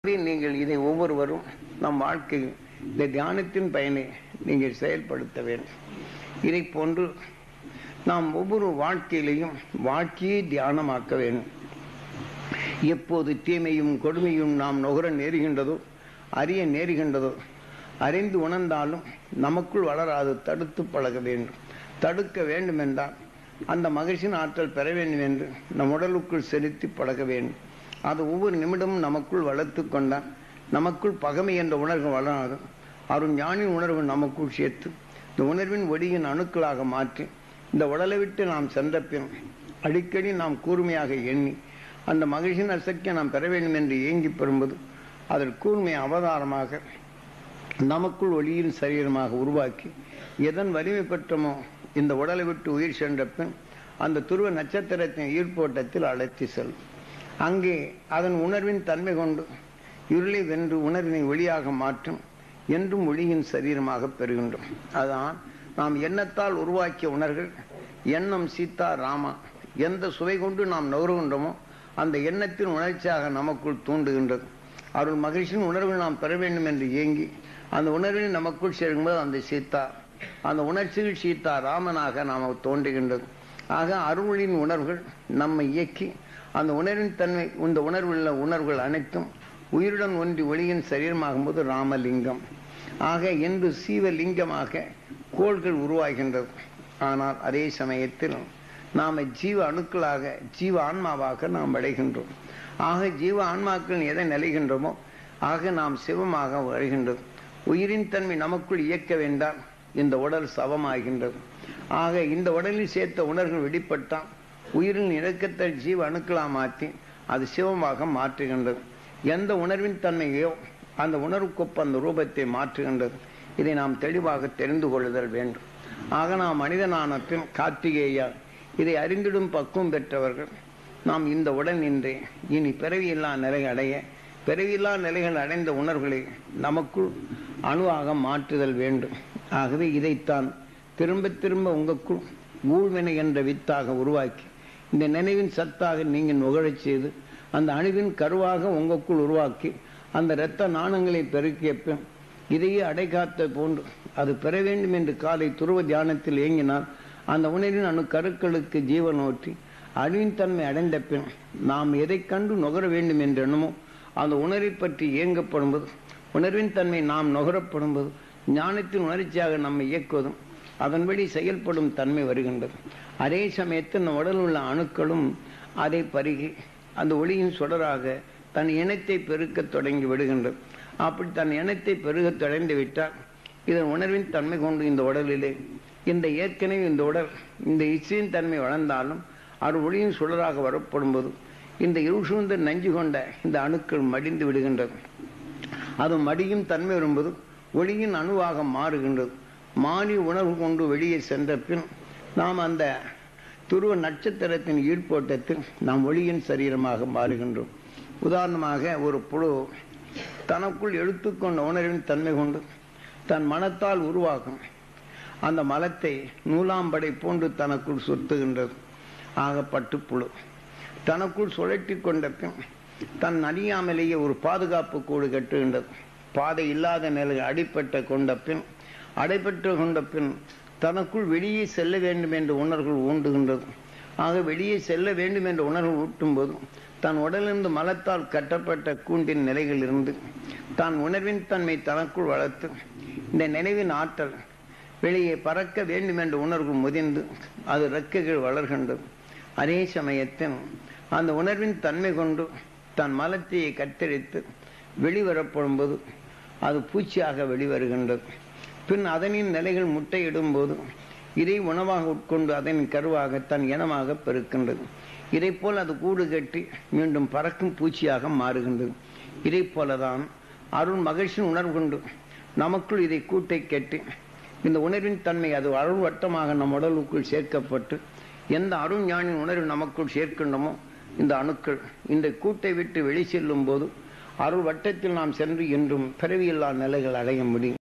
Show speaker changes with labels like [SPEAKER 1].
[SPEAKER 1] ஆகவே நீங்கள் இதை ஒவ்வொருவரும் நம் வாழ்க்கையில் இந்த தியானத்தின் பயனை நீங்கள் செயல்படுத்த வேண்டும் இதை போன்று நாம் ஒவ்வொரு வாழ்க்கையிலையும் வாழ்க்கையை தியானமாக்க வேண்டும் எப்போது தீமையும் கொடுமையும் நாம் நுகர நேருகின்றதோ அறிய நேருகின்றதோ அறிந்து உணர்ந்தாலும் நமக்குள் வளராது தடுத்து பழக வேண்டும் தடுக்க வேண்டும் என்றால் அந்த மகிழ்ச்சியின் ஆற்றல் பெற வேண்டும் என்று நம் உடலுக்குள் செலுத்தி பழக வேண்டும் அது ஒவ்வொரு நிமிடமும் நமக்குள் வளர்த்து கொண்டால் நமக்குள் பகமை என்ற உணர்வு வளராது அருண் ஞானின் உணர்வு நமக்குள் சேர்த்து இந்த உணர்வின் ஒடியின் அணுக்களாக மாற்றி இந்த உடலை விட்டு நாம் சென்ற பின் அடிக்கடி நாம் கூர்மையாக எண்ணி அந்த மகிழ்ச்சியின் அசக்தியை நாம் பெற வேண்டும் என்று ஏங்கி பெறும்போது அதன் கூர்மை அவதாரமாக நமக்குள் ஒளியின் சரீரமாக உருவாக்கி எதன் வலிமை பெற்றமோ இந்த உடலை விட்டு உயிர் சென்ற பின் அந்த துருவ நட்சத்திரத்தின் ஈர்ப்போட்டத்தில் அழைத்து செல்லும் அங்கே அதன் உணர்வின் தன்மை கொண்டு இருளை வென்று உணர்வினை ஒளியாக மாற்றும் என்றும் ஒளியின் சரீரமாக பெறுகின்றோம் அதான் நாம் எண்ணத்தால் உருவாக்கிய உணர்கள் எண்ணம் சீதா ராமா எந்த சுவை கொண்டு நாம் நுகர்கின்றோமோ அந்த எண்ணத்தின் உணர்ச்சியாக நமக்குள் தூண்டுகின்றது அருள் மகிழ்ச்சியின் உணர்வு நாம் பெற வேண்டும் என்று ஏங்கி அந்த உணர்வில் நமக்குள் சேரும்போது அந்த சீதா அந்த உணர்ச்சிகள் சீதா ராமனாக நாம் தோன்றுகின்றது ஆக அருளின் உணர்வுகள் நம்மை இயக்கி அந்த உணர்வின் தன்மை இந்த உணர்வுள்ள உணர்வுகள் அனைத்தும் உயிருடன் ஒன்றி ஒளியின் சரீரமாகும் போது ராமலிங்கம் ஆக இன்று சீவலிங்கமாக கோள்கள் உருவாகின்றது ஆனால் அதே சமயத்தில் நாம் ஜீவ அணுக்களாக ஜீவ ஆன்மாவாக நாம் அடைகின்றோம் ஆக ஜீவ ஆன்மாக்கள் எதை நிலைகின்றோமோ ஆக நாம் சிவமாக வருகின்றது உயிரின் தன்மை நமக்குள் இயக்க வேண்டாம் இந்த உடல் சவமாகின்றது ஆக இந்த உடலில் சேர்த்த உணர்வுகள் வெளிப்பட்டால் உயிரின் இறக்கத்தை ஜீவ அணுக்களாக மாற்றி அது சிவமாக மாற்றுகின்றது எந்த உணர்வின் தன்மையோ அந்த உணர்வுக்கொப்ப அந்த ரூபத்தை மாற்றுகின்றது இதை நாம் தெளிவாக தெரிந்து கொள்ளுதல் வேண்டும் ஆக நாம் மனிதனான பின் கார்த்திகேயா இதை அறிந்திடும் பக்குவம் பெற்றவர்கள் நாம் இந்த உடல் நின்றே இனி பிறவியில்லா நிலை அடைய பிறவியில்லா நிலைகள் அடைந்த உணர்வுகளை நமக்குள் அணுவாக மாற்றுதல் வேண்டும் ஆகவே இதைத்தான் திரும்ப திரும்ப உங்களுக்குள் ஊழ்வினை என்ற வித்தாக உருவாக்கி இந்த நினைவின் சத்தாக நீங்கள் நுகழச் செய்து அந்த அணுவின் கருவாக உங்களுக்குள் உருவாக்கி அந்த இரத்த நாணங்களை பெருக்கிய பின் இதையே அடைகாத்த போன்று அது பெற வேண்டும் என்று காலை துருவ தியானத்தில் இயங்கினால் அந்த உணர்வின் அணு கருக்களுக்கு ஜீவன் ஊற்றி அழிவின் தன்மை அடைந்த பின் நாம் எதை கண்டு நுகர வேண்டும் என்ற எண்ணமோ அந்த உணர்வை பற்றி இயங்கப்படும்போது உணர்வின் தன்மை நாம் நுகரப்படும்போது ஞானத்தின் உணர்ச்சியாக நம்மை இயக்குவதும் அதன்படி செயல்படும் தன்மை வருகின்றது அதே சமயத்தில் நம் உடலில் உள்ள அணுக்களும் அதை பருகி அந்த ஒளியின் சுடராக தன் இனத்தை பெருக்க தொடங்கி விடுகின்றது அப்படி தன் இனத்தை பெருக தொடர்ந்து விட்டால் இதன் உணர்வின் தன்மை கொண்டு இந்த உடலிலே இந்த ஏற்கனவே இந்த உடல் இந்த இச்சையின் தன்மை வளர்ந்தாலும் அது ஒளியின் சுடராக வரப்படும்போது இந்த இருள் சூழ்ந்த நஞ்சு கொண்ட இந்த அணுக்கள் மடிந்து விடுகின்றது அது மடியும் தன்மை வரும்போது ஒளியின் அணுவாக மாறுகின்றது மாறி உணர்வு கொண்டு வெளியே சென்ற பின் நாம் அந்த துருவ நட்சத்திரத்தின் ஈர்ப்போட்டத்தில் நாம் ஒளியின் சரீரமாக மாறுகின்றோம் உதாரணமாக ஒரு புழு தனக்குள் எடுத்துக்கொண்ட உணர்வின் தன்மை கொண்டு தன் மனத்தால் உருவாகும் அந்த மலத்தை நூலாம்படை போன்று தனக்குள் சுத்துகின்றது ஆக பட்டுப்புழு தனக்குள் சுழற்றி கொண்ட பின் தன் அறியாமலேயே ஒரு பாதுகாப்பு கூடு கட்டுகின்றது பாதை இல்லாத நிலையில் அடிப்பட்ட கொண்ட பின் அடைபெற்று கொண்ட பின் தனக்குள் வெளியே செல்ல வேண்டும் என்ற உணர்வுகள் ஊண்டுகின்றது ஆக வெளியே செல்ல வேண்டும் என்ற உணர்வு ஊட்டும் போது தன் உடலிருந்து மலத்தால் கட்டப்பட்ட கூண்டின் நிலைகளிலிருந்து தான் உணர்வின் தன்மை தனக்குள் வளர்த்து இந்த நினைவின் ஆற்றல் வெளியே பறக்க வேண்டும் என்ற உணர்வு முதிர்ந்து அது ரெக்கைகள் வளர்கின்றது அதே சமயத்தில் அந்த உணர்வின் தன்மை கொண்டு தன் மலத்தையை கத்தரித்து வெளிவரப்படும் போது அது பூச்சியாக வெளிவருகின்றது பின் அதனின் நிலைகள் முட்டையிடும் போது இதை உணவாக உட்கொண்டு அதனின் கருவாக தன் இனமாக பெருக்கின்றது இதை போல் அது கூடு கட்டி மீண்டும் பறக்கும் பூச்சியாக மாறுகின்றது இதை போலதான் அருள் மகிழ்ச்சியின் உணர்வு கொண்டு நமக்குள் இதை கூட்டை கட்டி இந்த உணர்வின் தன்மை அது அருள் வட்டமாக நம் உடலுக்குள் சேர்க்கப்பட்டு எந்த அருள் ஞானின் உணர்வு நமக்குள் சேர்க்கின்றமோ இந்த அணுக்கள் இந்த கூட்டை விட்டு வெளி செல்லும் போது அருள் வட்டத்தில் நாம் சென்று என்றும் பிறவியில்லா நிலைகள் அடைய முடியும்